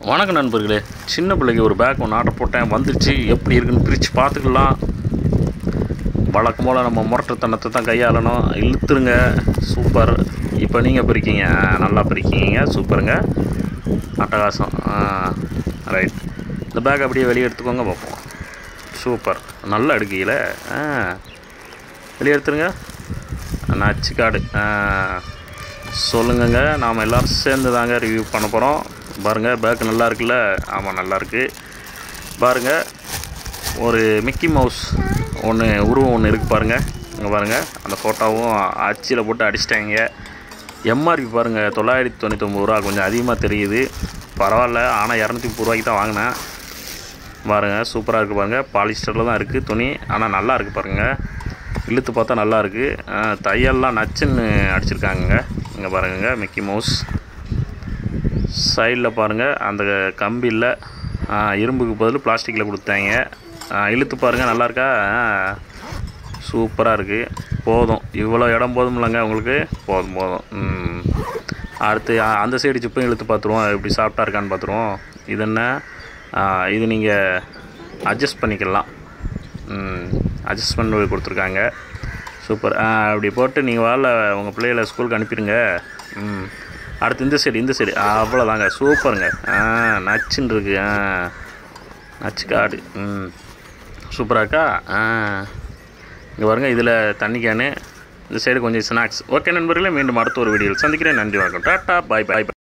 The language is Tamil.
வணக்கம் நண்பர்களே சின்ன பிள்ளைக்கு ஒரு பேக் ஒன்று ஆர்டர் போட்டேன் வந்துருச்சு எப்படி இருக்குன்னு பிரித்து பார்த்துக்கலாம் வழக்கம் போல் நம்ம முரட்டுத்தனத்தை தான் கையாளணும் இழுத்துருங்க சூப்பர் இப்போ நீங்கள் பிரிக்கீங்க ஆ, நல்லா பிரிக்கீங்க சூப்பருங்க அட்டகாசம் ரைட் இந்த பேக் அப்படியே வெளியே எடுத்துக்கோங்க பார்ப்போம் சூப்பர் நல்லா எடுக்கீங்கள ஆ வெளியே எடுத்துருங்க நச்சு காடு சொல்லுங்கங்க நாம் எல்லோரும் சேர்ந்து தாங்க ரிவ்யூ பண்ண போகிறோம் பாருங்கள் பேக் நல்லா இருக்குல்ல ஆமாம் நல்லா இருக்கு பாருங்கள் ஒரு மிக்கி மவுஸ் ஒன்று உருவம் ஒன்று இருக்குது பாருங்கள் இங்கே பாருங்கள் அந்த ஃபோட்டோவும் அச்சில் போட்டு அடிச்சிட்டாங்க எம்ஆர்பி பாருங்கள் தொள்ளாயிரத்தி தொண்ணூத்தொம்பது ரூபா கொஞ்சம் அதிகமாக தெரியுது பரவாயில்ல ஆனால் இரநூத்தி முப்பது ரூபாய்க்கு தான் வாங்கினேன் பாருங்கள் சூப்பராக இருக்குது பாருங்கள் பாலிஸ்டரில் தான் இருக்குது துணி ஆனால் நல்லா இருக்குது பாருங்கள் இழுத்து பார்த்தா நல்லா இருக்குது தையல்லாம் நச்சுன்னு அடிச்சிருக்காங்கங்க இங்கே பாருங்க மிக்கி மவுஸ் சைடில் பாருங்கள் அந்த கம்பியில் இரும்புக்கு பதில் பிளாஸ்டிக்கில் கொடுத்தாங்க ஆ, இழுத்து பாருங்கள் நல்லா இருக்கா சூப்பராக இருக்குது போதும் இவ்வளோ இடம் போதும்லங்க உங்களுக்கு போதும் போதும் ம். அடுத்து ஆ, அந்த சைடு சிப்பையும் இழுத்து பார்த்துருவோம் எப்படி சாஃப்டாக இருக்கான்னு பார்த்துருவோம் இது என்ன ஆ, இது நீங்கள் அட்ஜஸ்ட் பண்ணிக்கலாம் அட்ஜஸ்ட் பண்ணி கொடுத்துருக்காங்க சூப்பர் ஆ, அப்படி போட்டு நீங்கள் வாழ உங்கள் பிள்ளைகளை ஸ்கூலுக்கு அனுப்பிடுங்க ம் அடுத்து இந்த சைடு இந்த சைடு அவ்வளோதாங்க சூப்பருங்க ஆ நச்சுன்னு இருக்கு ஆ நச்சு காடு ம் சூப்பராக இருக்கா ஆ இங்கே பாருங்க இதில் தண்ணி கேனு இந்த சைடு கொஞ்சம் ஸ்நாக்ஸ் ஓகே நண்பர்களே மீண்டும் அடுத்த ஒரு வீடியோவில் சந்திக்கிறேன் நன்றி வணக்கம் டாட்டா பாய் பாய்